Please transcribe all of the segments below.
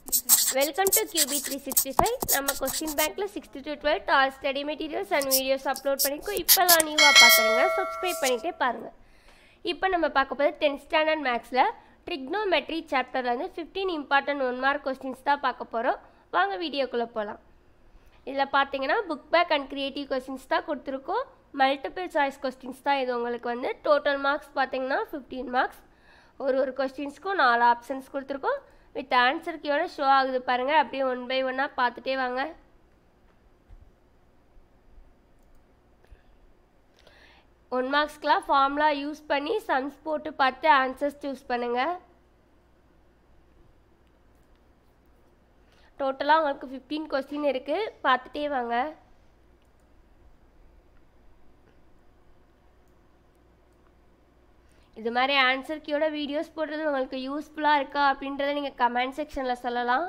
welcome to QB three sixty five நம்ம question பேங்க்கில் sixth to twelfth all study materials and videos upload பண்ணிக்கோ இப்போ தான் நியூவாக பார்க்குறீங்க சப்ஸ்கிரைப் பண்ணிகிட்டே பாருங்கள் இப்போ நம்ம பார்க்க போது டென்த் ஸ்டாண்டர்ட் மேக்ஸில் ட்ரிக்னோமெட்ரி சாப்டர்லேருந்து fifteen important one mark questions தான் பார்க்க போகிறோம் வாங்க வீடியோக்குள்ளே போகலாம் இதில் பார்த்தீங்கன்னா book back and creative questions தான் கொடுத்துருக்கோம் மல்டிபிள் சாய்ஸ் கொஸ்டின்ஸ் தான் இது உங்களுக்கு வந்து டோட்டல் மார்க்ஸ் பார்த்தீங்கன்னா ஃபிஃப்டீன் மார்க்ஸ் ஒரு ஒரு கொஸ்டின்ஸ்க்கும் நாலு ஆப்ஷன்ஸ் கொடுத்துருக்கோம் வித் ஆன்சர் கீயோட ஷோ ஆகுது பாருங்கள் அப்படியே ஒன் பை ஒன்னாக பார்த்துட்டே வாங்க ஒன் மார்க்ஸ்க்கெலாம் ஃபார்முலா யூஸ் பண்ணி சம்ஸ் போட்டு பார்த்து ஆன்சர்ஸ் சூஸ் பண்ணுங்கள் டோட்டலாக உங்களுக்கு ஃபிஃப்டீன் கொஸ்டின் இருக்குது பார்த்துட்டே வாங்க இது மாதிரி ஆன்சர் கீயோட வீடியோஸ் போடுறது உங்களுக்கு யூஸ்ஃபுல்லாக இருக்கா அப்படின்றத நீங்கள் கமெண்ட் செக்ஷனில் சொல்லலாம்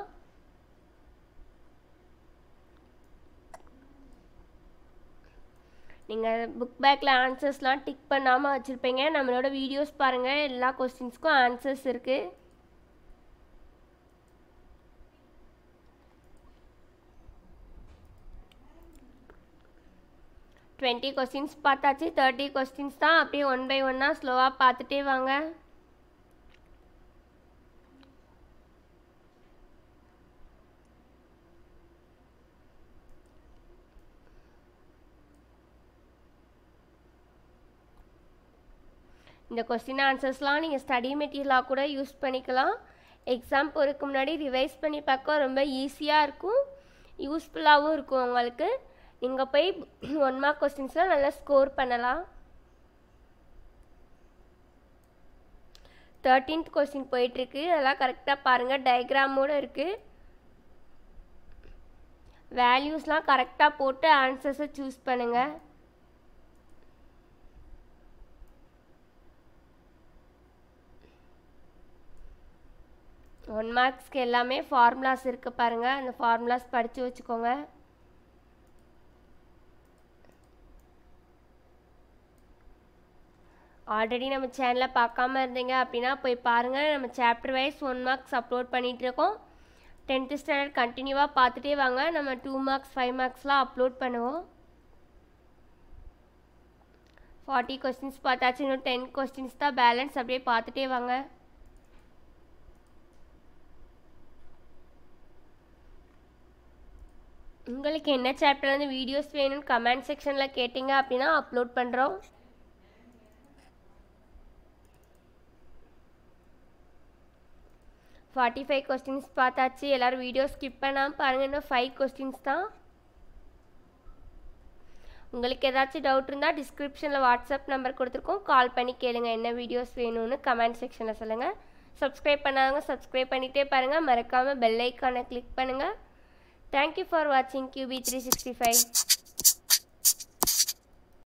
நீங்கள் புக் பேக்கில் ஆன்சர்ஸ்லாம் டிக் பண்ணாமல் வச்சுருப்பீங்க நம்மளோட வீடியோஸ் பாருங்கள் எல்லா கொஸ்டின்ஸ்க்கும் ஆன்சர்ஸ் இருக்குது டுவெண்ட்டி கொஸ்டின்ஸ் பார்த்தாச்சு தேர்ட்டி கொஸ்டின்ஸ் தான் அப்படியே ஒன் பை ஒன்னாக ஸ்லோவாக பார்த்துட்டே வாங்க இந்த கொஸ்டின் ஆன்சர்ஸ்லாம் நீங்கள் ஸ்டடி மெட்டீரியலாக கூட யூஸ் பண்ணிக்கலாம் எக்ஸாம் போகிறதுக்கு முன்னாடி ரிவைஸ் பண்ணி பார்க்க ரொம்ப ஈஸியாக இருக்கும் யூஸ்ஃபுல்லாகவும் இருக்கும் உங்களுக்கு நீங்கள் போய் ஒன் மார்க் கொஸ்டின்ஸில் நல்லா ஸ்கோர் பண்ணலாம் தேர்ட்டீன்த் கொஸ்டின் போயிட்டுருக்கு அதெல்லாம் கரெக்டாக பாருங்கள் டயக்ராமோடு இருக்குது வேல்யூஸ்லாம் கரெக்டாக போட்டு ஆன்சர்ஸை சூஸ் பண்ணுங்கள் ஒன் மார்க்ஸ்க்கு எல்லாமே ஃபார்முலாஸ் இருக்குது பாருங்கள் அந்த ஃபார்முலாஸ் படித்து வச்சுக்கோங்க ஆல்ரெடி நம்ம சேனலை பார்க்காம இருந்தீங்க அப்படின்னா போய் பாருங்கள் நம்ம chapter wise one marks upload பண்ணிகிட்ருக்கோம் டென்த்து ஸ்டாண்டர்ட் கண்டினியூவாக பார்த்துட்டே வாங்க நம்ம டூ மார்க்ஸ் ஃபைவ் மார்க்ஸ்லாம் அப்லோட் பண்ணுவோம் ஃபார்ட்டி கொஸ்டின்ஸ் பார்த்தாச்சு இன்னும் டென் கொஸ்டின்ஸ் தான் பேலன்ஸ் அப்படியே பார்த்துட்டே வாங்க உங்களுக்கு என்ன சாப்டர்லேருந்து வீடியோஸ் வேணும்னு கமெண்ட் செக்ஷனில் கேட்டிங்க அப்படின்னா அப்லோட் பண்ணுறோம் ஃபார்ட்டி ஃபைவ் கொஸ்டின்ஸ் பார்த்தாச்சு எல்லோரும் வீடியோ ஸ்கிப் பண்ணாமல் பாருங்கள் இன்னும் ஃபைவ் கொஸ்டின்ஸ் தான் உங்களுக்கு ஏதாச்சும் டவுட் இருந்தால் டிஸ்கிரிப்ஷனில் வாட்ஸ்அப் நம்பர் கொடுத்துருக்கோம் கால் பண்ணி கேளுங்க என்ன வீடியோஸ் வேணும்னு கமெண்ட் செக்ஷனில் சொல்லுங்கள் சப்ஸ்கிரைப் பண்ணாதவங்க சப்ஸ்கிரைப் பண்ணிகிட்டே பாருங்கள் மறக்காமல் பெல் ஐக்கானை கிளிக் பண்ணுங்கள் தேங்க்யூ ஃபார் வாட்சிங் கியூபி த்ரீ சிக்ஸ்டி ஃபைவ்